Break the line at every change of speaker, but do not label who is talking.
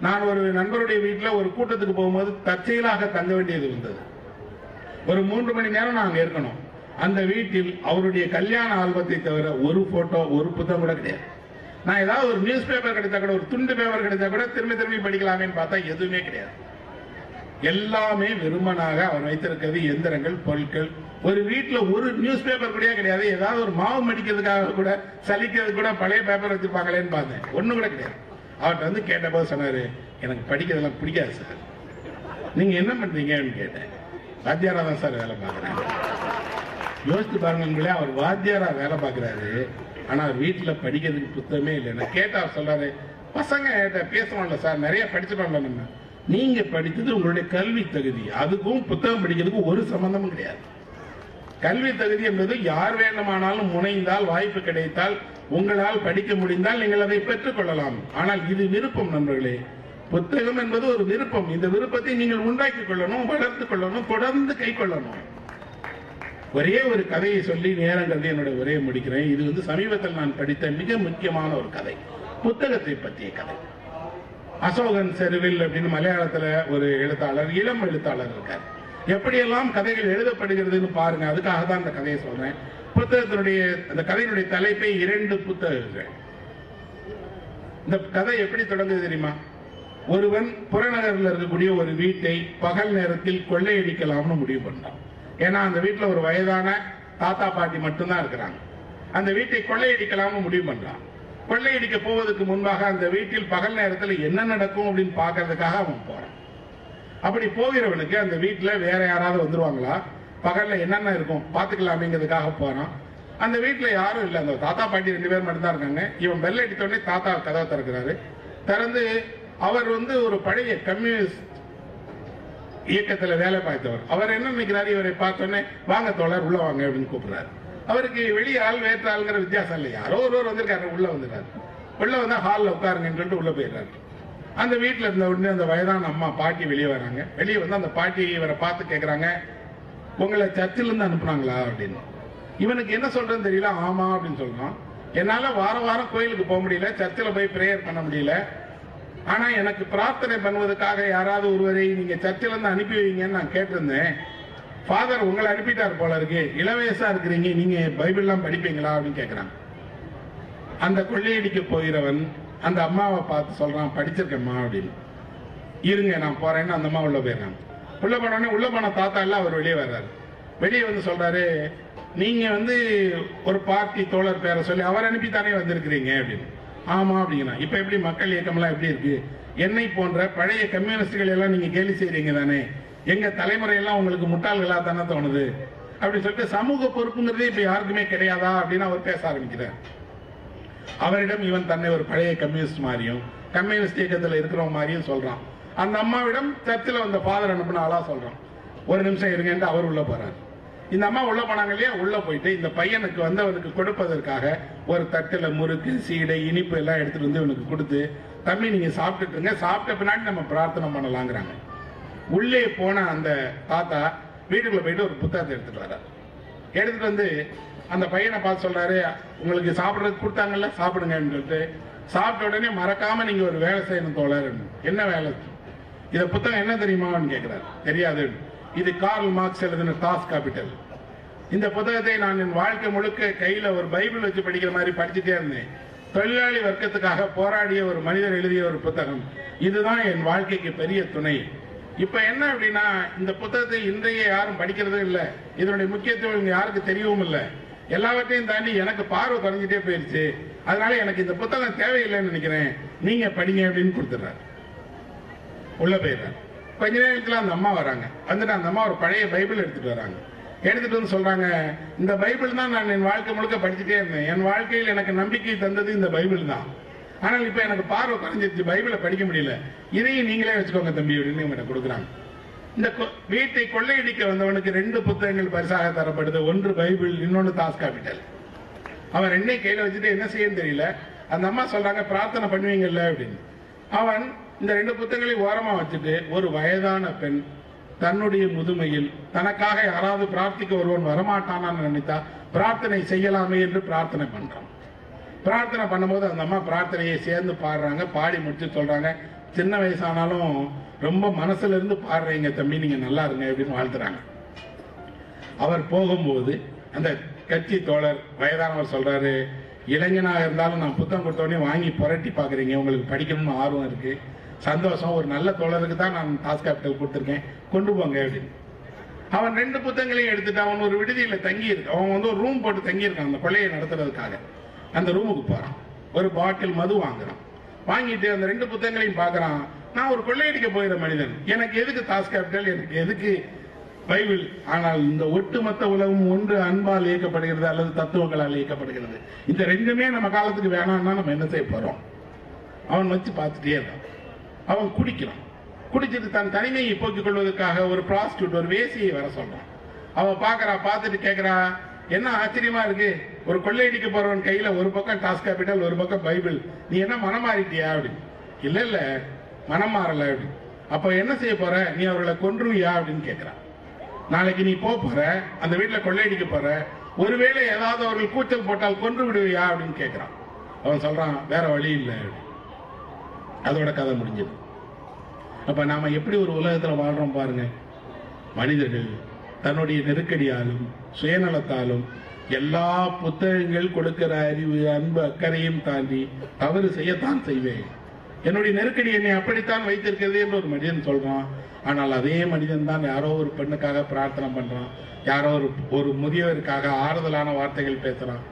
நான் ஒரு நண்பருடைய வீட்டில் ஒரு கூட்டத்துக்கு போகும்போது தற்செயலாக தங்க வேண்டியது வந்தது ஒரு மூன்று மணி நேரம் நான் அங்க இருக்கணும் அந்த வீட்டில் அவருடைய கல்யாண ஆல்பத்தை தவிர ஒரு போட்டோ ஒரு புத்தகம் கூட கிடையாது நான் ஏதாவது ஒரு நியூஸ் பேப்பர் கிடைத்தா கூட ஒரு துண்டு பேப்பர் கிடைத்தா கூட திரும்பி திரும்பி படிக்கலாமேன்னு பார்த்தா எதுவுமே கிடையாது எல்லாமே வெறுமனாக அவர் வைத்திருக்கிறது எந்திரங்கள் பொருட்கள் ஒரு வீட்ல ஒரு நியூஸ் பேப்பர் கூட கிடையாது ஏதாவது ஒரு மாவு மடிக்கிறதுக்காக கூட சலிக்கிறது கூட பழைய பேப்பர் வச்சிருப்பாங்களேன்னு பார்த்தேன் ஒண்ணு கூட கிடையாது அவர்கிட்ட வந்து கேட்டபோது சொன்னாரு எனக்கு படிக்கிறதெல்லாம் பிடிக்காது சார் நீங்க என்ன பண்றீங்கன்னு கேட்டேன் வாத்தியாரா தான் சார் வேலை பார்க்குறேன் யோசித்து பாருங்களே அவர் வாத்தியாரா வேலை பார்க்குறாரு ஆனா அவர் வீட்டுல படிக்கிறதுக்கு புத்தகமே இல்லை நான் கேட்டா அவர் சொல்றாரு பசங்க என்கிட்ட பேசுவாங்கல்ல சார் நிறைய படிச்சிட்டோம்ல நம்ம நீங்க படித்தது உங்களுடைய கல்வி தகுதி அதுக்கும் புத்தகம் படிக்கிறதுக்கும் ஒரு சம்பந்தமும் கிடையாது கல்வி தகுதி என்பது யார் வேண்டுமானாலும் முனைந்தால் வாய்ப்பு கிடைத்தால் உங்களால் படிக்க முடிந்தால் நீங்கள் அதை பெற்றுக் கொள்ளலாம் ஆனால் இது விருப்பம் நண்பர்களே புத்தகம் என்பது ஒரு விருப்பம் இந்த விருப்பத்தை நீங்கள் உண்டாக்கிக் கொள்ளணும் வளர்த்துக் கொள்ளணும் தொடர்ந்து கை கொள்ளணும் ஒரே ஒரு கதையை சொல்லி நேரம் கருதி என்னுடைய உரையை முடிக்கிறேன் இது வந்து சமீபத்தில் நான் படித்த மிக முக்கியமான ஒரு கதை புத்தகத்தை பற்றிய கதை அசோகன் செருவில் அப்படின்னு மலையாளத்துல ஒரு எழுத்தாளர் இளம் எழுத்தாளர் இருக்கார் எப்படியெல்லாம் கதைகள் எழுதப்படுகிறதுன்னு பாருங்க அதுக்காக தான் அந்த கதையை சொல்றேன் புத்தகத்தினுடைய அந்த கதையினுடைய தலைப்பை இரண்டு புத்தகங்கள் இந்த கதை எப்படி தொடங்குது தெரியுமா ஒருவன் புறநகரில் இருக்கக்கூடிய ஒரு வீட்டை பகல் நேரத்தில் கொள்ளையடிக்கலாம்னு முடிவு பண்ணான் ஏன்னா அந்த வீட்டுல ஒரு வயதான தாத்தா பாட்டி மட்டும்தான் இருக்கிறாங்க அந்த வீட்டை கொள்ளையடிக்கலாம்னு முடிவு பண்றான் கொள்ளையடிக்க போவதற்கு முன்பாக அந்த வீட்டில் பகல் நேரத்தில் என்ன நடக்கும் அப்படின்னு பார்க்கறதுக்காக அவன் போறான் அப்படி போகிறவனுக்கு அந்த வீட்டுல வேற யாராவது வந்துருவாங்களா பகல்ல என்னென்ன இருக்கும் பாத்துக்கலாமேங்கிறதுக்காக போறான் அந்த வீட்டுல யாரும் இல்ல அந்த தாத்தா பாட்டி ரெண்டு பேர் மட்டும் தான் இருக்காங்க இவன் பெல் அடித்த உடனே தாத்தா கதவை திறக்கிறாரு திறந்து அவர் வந்து ஒரு பழைய கம்யூனிஸ்ட் இயக்கத்துல வேலை பார்த்தவர் அவர் என்ன நினைக்கிறாரு இவரை பார்த்தோன்னே வாங்க தோழர் உள்ள வாங்க அப்படின்னு கூப்பிடுறாரு அவருக்கு வெளியே ஆள் வேற்ற ஆளுங்கிற வித்தியாசம் இல்லை யாரோ ஒருவர் வந்திருக்காரு உள்ள வந்துறாரு உள்ள வந்தா ஹால்ல உட்காருங்கன்னு சொல்லிட்டு உள்ள போயிடுறாரு அந்த வீட்டுல இருந்த உடனே அந்த வயதான அம்மா பாட்டி வெளியே வராங்க வெளியே வந்து அந்த பாட்டி இவரை பார்த்து கேக்குறாங்க உங்களை சர்ச்சில் இருந்து அனுப்புனாங்களா அப்படின்னு இவனுக்கு என்ன சொல்றதுன்னு தெரியல ஆமா அப்படின்னு சொல்றான் என்னால வார வாரம் கோயிலுக்கு போக முடியல சர்ச்சில் போய் பிரேயர் பண்ண முடியல ஆனா எனக்கு பிரார்த்தனை பண்ணுவதற்காக யாராவது ஒருவரை நீங்க சர்ச்சில் இருந்து அனுப்பி வைங்கன்னு நான் கேட்டிருந்தேன் ஃபாதர் உங்களை அனுப்பிட்டார் போல இருக்கு இளவயசா இருக்கிறீங்க நீங்க பைபிள்லாம் படிப்பீங்களா அப்படின்னு கேக்குறாங்க அந்த கொள்ளையடிக்க போகிறவன் அந்த அம்மாவை பார்த்து சொல்றான் படிச்சிருக்கேம்மா அப்படின்னு இருங்க நான் போறேன்னு அந்த அம்மா உள்ள போயிடுறாங்க உள்ள போனோடனே உள்ள போன தாத்தா எல்லாம் அவர் வெளியே வர்றாரு வெளியே வந்து சொல்றாரு நீங்க வந்து ஒரு பார்ட்டி தோழர் பேரை சொல்லி அவர் அனுப்பி தானே வந்திருக்கிறீங்க அப்படின்னு ஆமா அப்படிங்கிறான் இப்ப எப்படி மக்கள் இயக்கம்லாம் எப்படி இருக்கு என்னை போன்ற பழைய கம்யூனிஸ்டுகள் எல்லாம் நீங்க கேலி செய்றீங்க தானே எங்க தலைமுறையெல்லாம் உங்களுக்கு முட்டாள்களா தானே தோணுது அப்படி சொல்லிட்டு சமூக பொறுப்புங்கிறதே இப்ப யாருக்குமே கிடையாதா அப்படின்னு அவர் பேச ஆரம்பிக்கிறார் அவரிடம் இவன் தன்னை ஒரு பழைய கம்யூனிஸ்ட் மாதிரியும் கம்யூனிஸ்ட் இயக்கத்தில் இருக்கிறவங்க மாதிரியும் சொல்றான் அந்த அம்மாவிடம் சர்ச்சில் வந்த ஃபாதர் அனுப்பின ஆளா சொல்றான் ஒரு நிமிஷம் இருங்கன்ட்டு அவர் உள்ள போறாரு இந்த அம்மா உள்ள போனாங்க இல்லையா உள்ள போயிட்டு இந்த பையனுக்கு வந்தவனுக்கு கொடுப்பதற்காக ஒரு தட்டுல முறுக்கு சீடை இனிப்பு எல்லாம் எடுத்துட்டு வந்து இவனுக்கு கொடுத்து தம்பி நீங்க சாப்பிட்டுட்டுங்க சாப்பிட்ட பின்னாடி நம்ம பிரார்த்தனை பண்ணலாங்கிறாங்க உள்ளே போன அந்த தாத்தா வீட்டுக்குள்ள போயிட்டு ஒரு புத்தகத்தை எடுத்துட்டு வர்றாரு எடுத்துட்டு வந்து அந்த பையனை பார்த்து சொல்றாரு உங்களுக்கு சாப்பிடுறதுக்கு கொடுத்தாங்கல்ல சாப்பிடுங்கன்னு சொல்லிட்டு சாப்பிட்ட உடனே மறக்காம நீங்க ஒரு வேலை செய்யணும் தோழர் என்ன வேலை இத புத்தகம் என்ன தெரியுமான்னு கேட்கிறார் தெரியாது இது கார்ல் மார்க்ஸ் எழுதின டாஸ் கேபிட்டல் இந்த புத்தகத்தை நான் என் வாழ்க்கை முழுக்க கையில ஒரு பைபிள் வச்சு படிக்கிற மாதிரி படிச்சுட்டே இருந்தேன் தொழிலாளி வர்க்கத்துக்காக போராடிய ஒரு மனிதர் எழுதிய ஒரு புத்தகம் இதுதான் என் வாழ்க்கைக்கு பெரிய துணை இப்ப என்ன அப்படின்னா இந்த புத்தகத்தை இன்றைய யாரும் படிக்கிறதும் இல்ல இதனுடைய முக்கியத்துவம் இங்க யாருக்கு தெரியவும் இல்ல எல்லாவற்றையும் தாண்டி எனக்கு பார்வை குறைஞ்சிட்டே போயிருச்சு அதனால எனக்கு இந்த புத்தகம் தேவையில்லைன்னு நினைக்கிறேன் நீங்க படிங்க அப்படின்னு கொடுத்துறாரு உள்ள போயிடுறாரு கொஞ்ச நேரத்துல அந்த அம்மா வராங்க வந்துட்டு அந்த அம்மா ஒரு பழைய பைபிள் எடுத்துட்டு வராங்க எடுத்துட்டு வந்து சொல்றாங்க இந்த பைபிள் தான் நான் என் வாழ்க்கை முழுக்க படிச்சுட்டே இருந்தேன் என் வாழ்க்கையில் எனக்கு நம்பிக்கை தந்தது இந்த பைபிள் தான் ஆனால் இப்ப எனக்கு பார்வை குறைஞ்சிருச்சு பைபிளை படிக்க முடியல இதையும் நீங்களே வச்சுக்கோங்க தம்பி அப்படின்னு இவங்க கொடுக்குறாங்க இந்த கொ- வீட்டை கொள்ளையடிக்க வந்தவனுக்கு ரெண்டு புத்தகங்கள் பரிசாக தரப்படுது ஒன்று பைபிள் இன்னொன்று தாஸ் காபிட்டல் அவன் ரெண்டையும் கையில வச்சுட்டு என்ன செய்யன்னு தெரியல அந்த அம்மா சொல்றாங்க பிரார்த்தனை பண்ணுவீங்கல்ல அப்படின்னு அவன் இந்த ரெண்டு புத்தகங்களையும் ஓரமா வச்சுட்டு ஒரு வயதான பெண் தன்னுடைய முதுமையில் தனக்காக யாராவது பிரார்த்திக்க ஒருவன் வரமாட்டானான்னு நினைத்தா பிரார்த்தனை செய்யலாமே என்று பிரார்த்தனை பண்றான் பிரார்த்தனை பண்ணும்போது அந்த அம்மா பிரார்த்தனையை சேர்ந்து பாடுறாங்க பாடி முடிச்சு சொல்றாங்க சின்ன வயசானாலும் ரொம்ப மனசுல இருந்து பாடுறீங்க தம்பி நீங்க நல்லா இருங்க அப்படின்னு வாழ்த்துறாங்க அவர் போகும்போது அந்த கட்சி தோழர் வயதானவர் சொல்றாரு இளைஞனாக இருந்தாலும் நான் புத்தகம் கொடுத்தோடனே வாங்கி புரட்டி பாக்குறீங்க உங்களுக்கு படிக்கணும்னு ஆர்வம் இருக்கு சந்தோஷம் ஒரு நல்ல தோழருக்கு தான் நான் டாஸ் கேபிட்டல் கொடுத்துருக்கேன் கொண்டு போங்க அப்படின்னு அவன் ரெண்டு புத்தகங்களையும் எடுத்துட்டு அவன் ஒரு விடுதியில தங்கி இருக்கு அவன் வந்து ஒரு ரூம் போட்டு தங்கி இருக்கான் அந்த கொள்ளையை நடத்துறதுக்காக அந்த ரூமுக்கு போறான் ஒரு பாட்டில் மது வாங்குறான் வாங்கிட்டு அந்த ரெண்டு புத்தகங்களையும் பார்க்கறான் நான் ஒரு கொள்ளையடிக்க போகிற மனிதன் எனக்கு எதுக்கு தாஸ் கேபிட்டல் எனக்கு எதுக்கு பைபிள் ஆனால் இந்த ஒட்டுமொத்த உலகம் ஒன்று அன்பால் இயக்கப்படுகிறது அல்லது தத்துவங்களால் இயக்கப்படுகிறது இந்த ரெண்டுமே நம்ம காலத்துக்கு வேணாம்னா நம்ம என்ன செய்ய போறோம் அவன் வச்சு பார்த்துட்டே இருக்கான் அவன் குடிக்கிறான் குடிச்சிட்டு தன் தனிமையை போக்கிக் கொள்வதற்காக ஒரு ப்ராஸ்டியூட் ஒரு வேசியை வர சொல்றான் அவ பாக்குறா பார்த்துட்டு கேக்குறா என்ன ஆச்சரியமா இருக்கு ஒரு கொள்ளையடிக்க போறவன் கையில ஒரு பக்கம் டாஸ் கேபிட்டல் ஒரு பக்கம் பைபிள் நீ என்ன மனம் மாறிட்டியா அப்படின்னு இல்ல இல்ல மனம் மாறல அப்படின்னு அப்ப என்ன செய்ய போற நீ அவர்களை கொன்றுவியா அப்படின்னு கேக்குறான் நாளைக்கு நீ போப் போற அந்த வீட்டுல கொள்ளையடிக்க போற ஒருவேளை ஏதாவது அவர்கள் கூச்சல் போட்டால் கொன்று விடுவியா அப்படின்னு கேக்குறான் அவன் சொல்றான் வேற வழி இல்லை அப்படின்னு. அதோட கதை முடிஞ்சது அப்ப நாம எப்படி ஒரு உலகத்துல வாழ்றோம் பாருங்க மனிதர்கள் தன்னுடைய நெருக்கடியாலும் சுயநலத்தாலும் எல்லா புத்தகங்கள் கொடுக்கிற அறிவு அன்பு அக்கறையும் தாண்டி தவறு செய்யத்தான் செய்வேன் என்னுடைய நெருக்கடி என்னை அப்படித்தான் வைத்திருக்கிறது என்று ஒரு மனிதன் சொல்றான் ஆனால் அதே மனிதன் தான் யாரோ ஒரு பெண்ணுக்காக பிரார்த்தனை பண்றான் யாரோ ஒரு ஒரு முதியவருக்காக ஆறுதலான வார்த்தைகள் பேசுறான்